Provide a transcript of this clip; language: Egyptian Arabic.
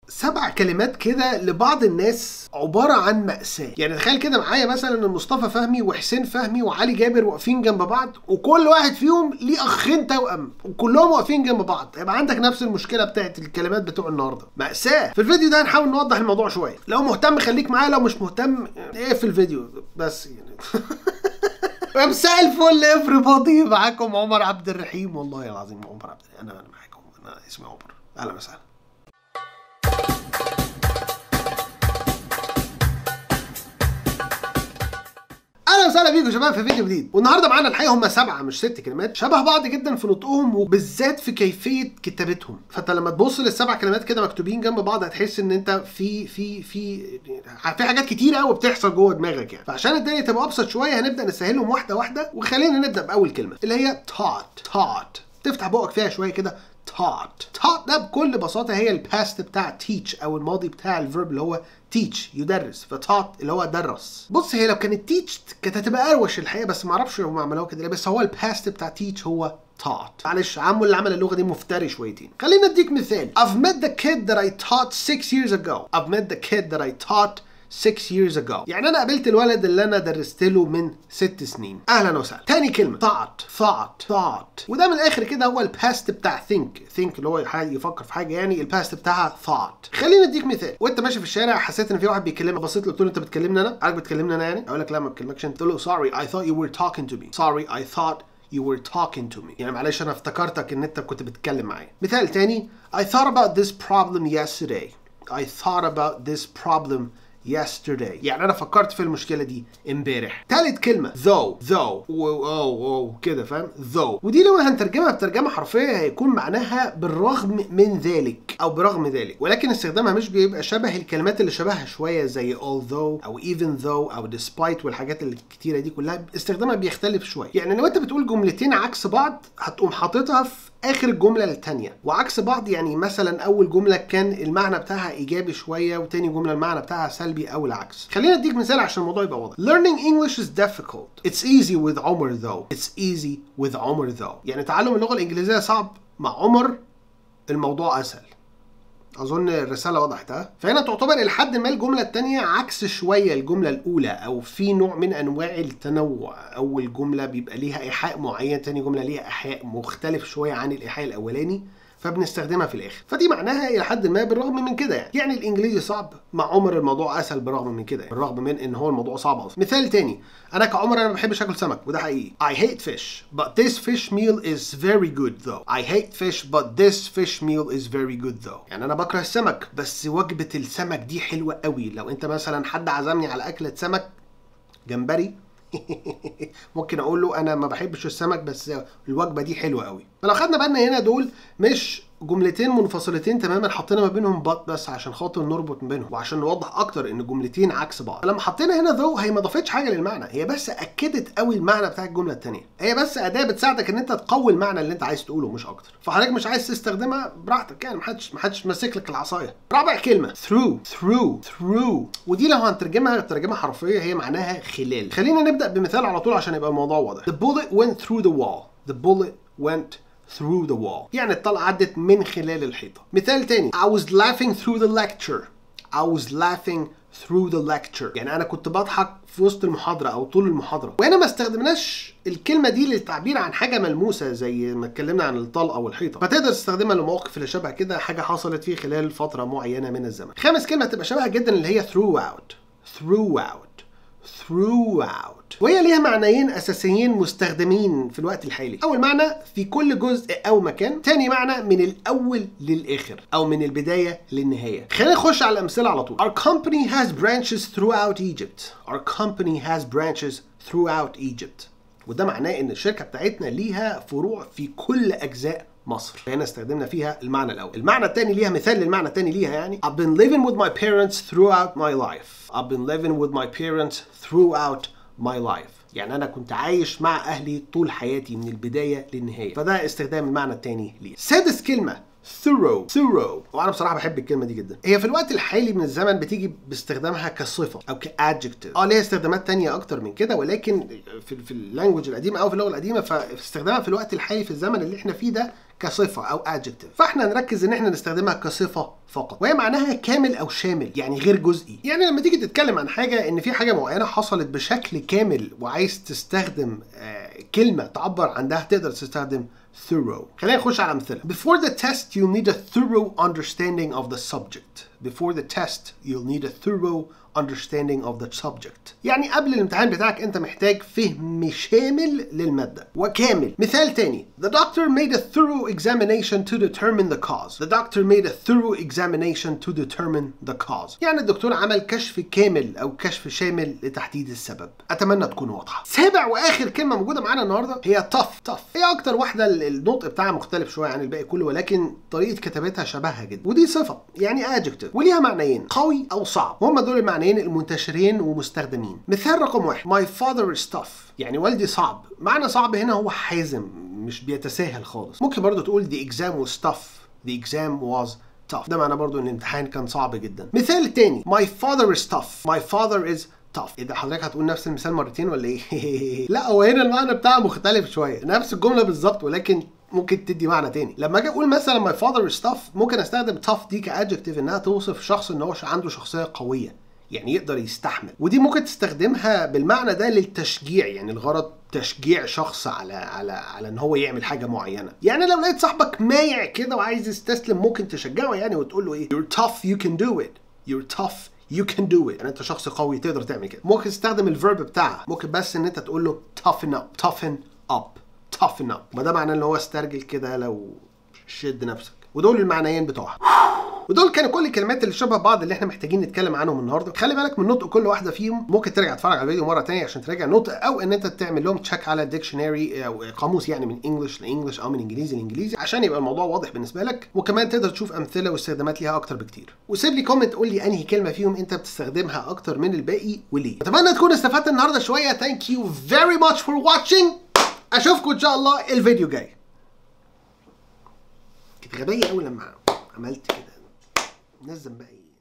سبع كلمات كده لبعض الناس عبارة عن مأساة يعني تخيل كده معايا مثلا ان مصطفى فهمي وحسين فهمي وعلي جابر واقفين جنب بعض وكل واحد فيهم ليه اخين توأم وكلهم واقفين جنب بعض يبقى عندك نفس المشكلة بتاعت الكلمات بتوع النهارده مأساة في الفيديو ده هنحاول نوضح الموضوع شوية لو مهتم خليك معايا لو مش مهتم ايه في الفيديو بس يعني مساء الفل افري معاكم عمر عبد الرحيم والله العظيم عمر عبد الرحيم انا انا معاكم انا اسمي عمر اهلا وسهلا اهلا وسهلا بيكم يا شباب في فيديو جديد والنهارده معانا الحقيقه هم سبعه مش ست كلمات شبه بعض جدا في نطقهم وبالذات في كيفيه كتابتهم فانت لما تبص للسبع كلمات كده مكتوبين جنب بعض هتحس ان انت في في في في حاجات كتير قوي بتحصل جوه دماغك يعني فعشان الدنيا تبقى ابسط شويه هنبدا نسهلهم واحده واحده وخلينا نبدا باول كلمه اللي هي taught taught تفتح بقك فيها شويه كده taught taught ده بكل بساطه هي الباست بتاع teach او الماضي بتاع الفيرب اللي هو teach يدرس فتaught اللي هو درس بص هي لو كانت teach كانت هتبقى اروش الحقيقه بس ما اعرفش هم عملوها كده ليه بس هو الباست بتاع teach هو taught معلش عمو اللي عمل اللغه دي مفتري شويتين خلينا اديك مثال I've met the kid that I taught six years ago I've met the kid that I taught six years ago يعني انا قابلت الولد اللي انا درست له من ست سنين اهلا وسهلا تاني كلمه thought thought thought وده من الاخر كده هو الباست بتاع think think اللي هو حاجه يفكر في حاجه يعني الباست بتاعها thought خليني اديك مثال وانت ماشي في الشارع حسيت ان في واحد بيكلمك بصيت له قلت له انت بتكلمني انا عارف بتكلمني انا يعني اقول لك لا ما بكلمكش انت تقول له sorry I thought you were talking to me sorry I thought you were talking to me يعني معلش انا افتكرتك ان انت كنت بتتكلم معايا مثال تاني I thought about this problem yesterday I thought about this problem yesterday يعني انا فكرت في المشكله دي امبارح تالت كلمه though though او كده فاهم though ودي لو هنترجمها بترجمه حرفيه هيكون معناها بالرغم من ذلك او برغم ذلك ولكن استخدامها مش بيبقى شبه الكلمات اللي شبهها شويه زي although او even though او despite والحاجات الكتيره دي كلها استخدامها بيختلف شويه يعني لو انت بتقول جملتين عكس بعض هتقوم حاططها في اخر الجمله الثانيه وعكس بعض يعني مثلا اول جمله كان المعنى بتاعها ايجابي شويه وتاني جمله المعنى بتاعها سلبي او العكس خلينا اديك مثال عشان الموضوع يبقى واضح learning English is difficult it's easy with عمر though it's easy with عمر though يعني تعلم اللغه الانجليزيه صعب مع عمر الموضوع اسهل اظن الرساله وضحت ها فهنا تعتبر الى حد ما الجمله الثانيه عكس شويه الجمله الاولى او في نوع من انواع التنوع اول جمله بيبقى ليها ايحاء معين تاني جمله ليها ايحاء مختلف شويه عن الايحاء الاولاني فبنستخدمها في الاخر فدي معناها الى حد ما بالرغم من كده يعني يعني الانجليزي صعب مع عمر الموضوع اسهل بالرغم من كده بالرغم من ان هو الموضوع صعب اصلا مثال تاني انا كعمر انا ما بحبش اكل سمك وده حقيقي I hate fish but this fish meal is very good though I hate fish but this fish meal is very good though يعني انا بكره السمك بس وجبه السمك دي حلوه قوي لو انت مثلا حد عزمني على اكله سمك جمبري ممكن اقول له انا ما بحبش السمك بس الوجبه دي حلوه قوي فلو خدنا بالنا هنا دول مش جملتين منفصلتين تماما حطينا ما بينهم بط بس عشان خاطر نربط ما بينهم وعشان نوضح اكتر ان جملتين عكس بعض لما حطينا هنا ذو هي ما ضافتش حاجه للمعنى هي بس اكدت قوي المعنى بتاع الجمله الثانيه هي بس اداه بتساعدك ان انت تقوي المعنى اللي انت عايز تقوله مش اكتر فحضرتك مش عايز تستخدمها براحتك يعني محدش محدش ماسك لك العصايه رابع كلمه through through through ودي لو هنترجمها ترجمه حرفيه هي معناها خلال خلينا نبدا بمثال على طول عشان يبقى الموضوع واضح the bullet went through the wall the bullet went through the wall يعني الطلقة عدت من خلال الحيطة مثال تاني I was laughing through the lecture I was laughing through the lecture يعني انا كنت بضحك في وسط المحاضرة او طول المحاضرة وهنا ما استخدمناش الكلمة دي للتعبير عن حاجة ملموسة زي ما اتكلمنا عن الطلقة والحيطة فتقدر تستخدمها لمواقف اللي شبه كده حاجة حصلت فيه خلال فترة معينة من الزمن خامس كلمة تبقى شبهها جدا اللي هي throughout throughout throughout وهي ليها معنيين اساسيين مستخدمين في الوقت الحالي اول معنى في كل جزء او مكان تاني معنى من الاول للاخر او من البدايه للنهايه خلينا نخش على الامثله على طول our company has branches throughout Egypt our company has branches throughout Egypt وده معناه ان الشركه بتاعتنا ليها فروع في كل اجزاء مصر هنا استخدمنا فيها المعنى الاول المعنى الثاني ليها مثال للمعنى الثاني ليها يعني I've been living with my parents throughout my life I've been living with my parents throughout my life يعني انا كنت عايش مع اهلي طول حياتي من البدايه للنهايه فده استخدام المعنى الثاني ليه سادس كلمه thorough thorough وانا بصراحه بحب الكلمه دي جدا هي في الوقت الحالي من الزمن بتيجي باستخدامها كصفه او كادجكتيف اه ليها استخدامات تانية اكتر من كده ولكن في في اللانجوج القديمه او في اللغه القديمه فاستخدامها في الوقت الحالي في الزمن اللي احنا فيه ده كصفه او adjective فاحنا نركز ان احنا نستخدمها كصفه فقط وهي معناها كامل او شامل يعني غير جزئي يعني لما تيجي تتكلم عن حاجه ان في حاجه معينه حصلت بشكل كامل وعايز تستخدم آه كلمه تعبر عنها تقدر تستخدم thorough خلينا نخش على امثله before the test you'll need a thorough understanding of the subject before the test you'll need a thorough understanding of the subject يعني قبل الامتحان بتاعك انت محتاج فهم شامل للمادة وكامل مثال تاني The doctor made a thorough examination to determine the cause The doctor made a thorough examination to determine the cause يعني الدكتور عمل كشف كامل او كشف شامل لتحديد السبب اتمنى تكون واضحة سابع واخر كلمة موجودة معانا النهاردة هي tough tough هي اكتر واحدة النطق بتاعها مختلف شوية عن الباقي كله ولكن طريقة كتابتها شبهها جدا ودي صفة يعني adjective وليها معنيين قوي او صعب وهم دول المعنيين المعنيين المنتشرين ومستخدمين مثال رقم واحد my father is tough يعني والدي صعب معنى صعب هنا هو حازم مش بيتساهل خالص ممكن برضو تقول the exam was tough the exam was tough ده معناه برضو ان الامتحان كان صعب جدا مثال التاني my father is tough my father is tough اذا حضرتك هتقول نفس المثال مرتين ولا ايه لا هو هنا المعنى بتاعه مختلف شويه نفس الجمله بالظبط ولكن ممكن تدي معنى تاني لما اجي اقول مثلا my father is tough ممكن استخدم tough دي كادجكتيف انها توصف شخص ان هو عنده شخصيه قويه يعني يقدر يستحمل ودي ممكن تستخدمها بالمعنى ده للتشجيع يعني الغرض تشجيع شخص على على على ان هو يعمل حاجه معينه يعني لو لقيت صاحبك مايع كده وعايز يستسلم ممكن تشجعه يعني وتقول له ايه you're tough you can do it you're tough you can do it يعني انت شخص قوي تقدر تعمل كده ممكن تستخدم الفيرب بتاعها ممكن بس ان انت تقول له toughen up toughen up toughen up ما ده معناه ان هو استرجل كده لو شد نفسك ودول المعنيين بتوعها ودول كانوا كل الكلمات اللي شبه بعض اللي احنا محتاجين نتكلم عنهم النهارده خلي بالك من نطق كل واحده فيهم ممكن ترجع تتفرج على الفيديو مره ثانيه عشان تراجع نطق او ان انت تعمل لهم تشيك على ديكشنري او قاموس يعني من انجلش لانجلش او من انجليزي لانجليزي عشان يبقى الموضوع واضح بالنسبه لك وكمان تقدر تشوف امثله واستخدامات ليها اكتر بكتير وسيب لي كومنت قول لي انهي كلمه فيهم انت بتستخدمها اكتر من الباقي وليه اتمنى تكون استفدت النهارده شويه ثانك يو فيري ماتش فور واتشنج اشوفكم ان شاء الله الفيديو جاي كانت غبيه قوي لما عملت كده الناس ذنبها ايه